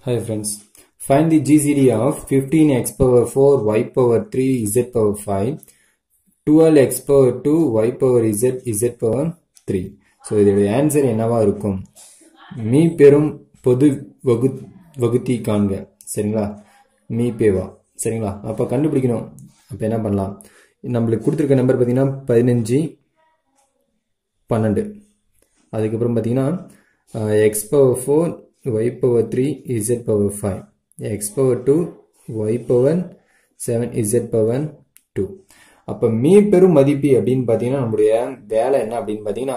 Hi friends. Find the GCD of 15x power 4 y power 3 z power 5 12x power 2 y power z z power 3 so இதோடைய answer என்னவா இருக்கும் me பெரும் பொது வகு வகுத்தி காண்க சரிங்களா மீ பேவா சரிங்களா அப்போ கண்டுபிடிக்கணும் அப்போ என்ன பண்ணலாம் நம்மளுக்கு கொடுத்துருக்க நம்பர் பார்த்தீங்கன்னா பதினஞ்சு பன்னெண்டு அதுக்கப்புறம் பார்த்தீங்கன்னா x power four y power three z power five x power two y power seven z power two அப்போ மீ பெரும் மதிப்பி அப்படின்னு பார்த்தீங்கன்னா நம்முடைய வேலை என்ன அப்படின்னு பார்த்தீங்கன்னா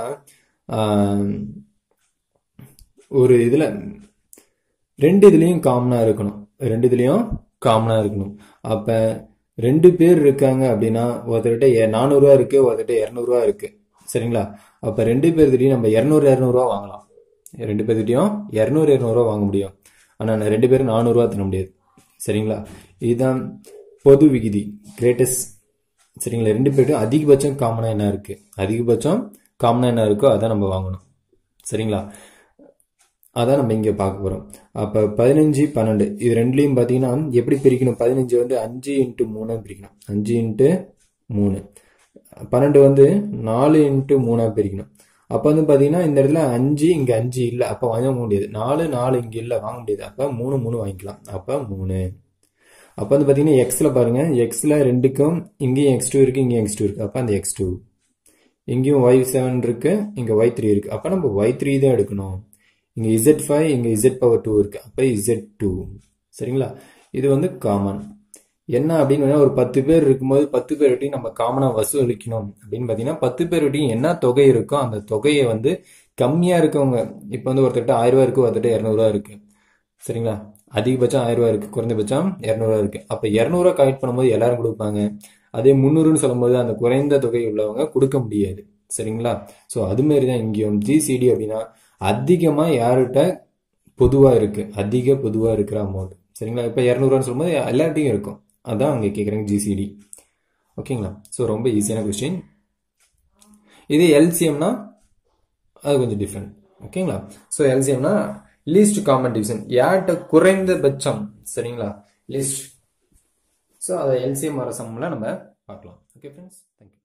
ஒரு இதில் ரெண்டு இதுலேயும் காமனாக இருக்கணும் ரெண்டு இதுலேயும் காமனாக இருக்கணும் அப்போ ரெண்டு பேர் இருக்காங்க அப்படின்னா ஒருத்தர்கிட்ட நானூறுரூவா இருக்குது ஒருத்தர்கிட்ட இரநூறுவா இருக்குது சரிங்களா அப்போ ரெண்டு பேர்கிட்டையும் நம்ம இரநூறு இரநூறுவா வாங்கலாம் ரெண்டு பேர்கிட்டையும் இரநூறு இரநூறுவா வாங்க முடியும் ஆனால் ரெண்டு பேரும் நானூறுரூவா தர முடியாது சரிங்களா இதுதான் பொது விகிதி கிரேட்டஸ்ட் சரிங்களா ரெண்டு பேர்ட்டும் அதிகபட்சம் காமனாக என்ன இருக்குது அதிகபட்சம் காமனாக என்ன இருக்கோ அதான் நம்ம வாங்கணும் சரிங்களா அதான் நம்ம இங்கே பார்க்க போகிறோம் அப்போ பதினஞ்சு பன்னெண்டு இது ரெண்டுலேயும் பார்த்தீங்கன்னா எப்படி பிரிக்கணும் பதினஞ்சு வந்து அஞ்சு இன்ட்டு மூணாக பிரிக்கணும் அஞ்சு இன்ட்டு மூணு பன்னெண்டு வந்து நாலு இன்ட்டு மூணாக பிரிக்கணும் அப்போ வந்து பார்த்தீங்கன்னா இந்த இடத்துல அஞ்சு இங்கே அஞ்சு இல்லை அப்போ வாங்க முடியாது நாலு நாலு இங்கே இல்லை வாங்க முடியாது அப்போ மூணு மூணு வாங்கிக்கலாம் அப்போ மூணு அப்போ வந்து பார்த்தீங்கன்னா எக்ஸில் பாருங்கள் எக்ஸில் ரெண்டுக்கும் இங்கேயும் எக்ஸ் டூ இருக்குது இங்கேயும் எக்ஸ் டூ இருக்குது அப்போ அந்த எக்ஸ் டூ இங்கேயும் ஒய் செவன் இருக்குது இங்கே ஒய் த்ரீ இருக்குது அப்போ நம்ம ஒய் த்ரீ தான் எடுக்கணும் இங்கே இசட் ஃபைவ் இங்கே இசட் பவர் டூ இருக்குது அப்போ இசட் டூ சரிங்களா இது வந்து காமன் என்ன அப்படின்னு ஒரு பத்து பேர் இருக்கும்போது பத்து பேர்கிட்டையும் நம்ம காமனாக வசூலிக்கணும் அப்படின்னு பார்த்தீங்கன்னா பத்து பேர்கிட்டையும் என்ன தொகை இருக்கோ அந்த தொகையை வந்து கம்மியாக இருக்கவங்க இப்போ வந்து ஒருத்தர்கிட்ட ஆயிரம் ரூபா இருக்குது ஒருத்தர்கிட்ட இரநூறுவா இருக்குது சரிங்களா அதிகபட்சம் ஆயிரம் ரூபா இருக்குது குறைந்தபட்சம் இரநூறுவா இருக்குது அப்போ இரநூறுவா கலெக்ட் பண்ணும்போது எல்லாரும் கொடுப்பாங்க அதே முந்நூறுன்னு சொல்லும்போது அந்த குறைந்த தொகை உள்ளவங்க கொடுக்க முடியாது சரிங்களா ஸோ அதுமாரி தான் இங்கேயும் ஜிசிடி அப்படின்னா அதிகமாக யார்கிட்ட பொதுவாக இருக்குது அதிக பொதுவாக இருக்கிற அமௌண்ட் சரிங்களா இப்போ இரநூறுவான்னு சொல்லும்போது எல்லார்ட்டையும் இருக்கும் அதான் அங்கே கேட்குறாங்க ஜிசிடி ஓகேங்களா ஸோ ரொம்ப ஈஸியான கொஸ்டின் இது எல்சிஎம்னா அது கொஞ்சம் டிஃப்ரெண்ட் ஓகேங்களா ஸோ எல்சிஎம்னா லீஸ்ட் காமன் டிவிஷன் யார்கிட்ட குறைந்தபட்சம் சரிங்களா லீஸ்ட் ஸோ அதை எல்சிஎம் வர சம்மில் நம்ம பார்க்கலாம் ஓகே ஃப்ரெண்ட்ஸ் தேங்க்யூ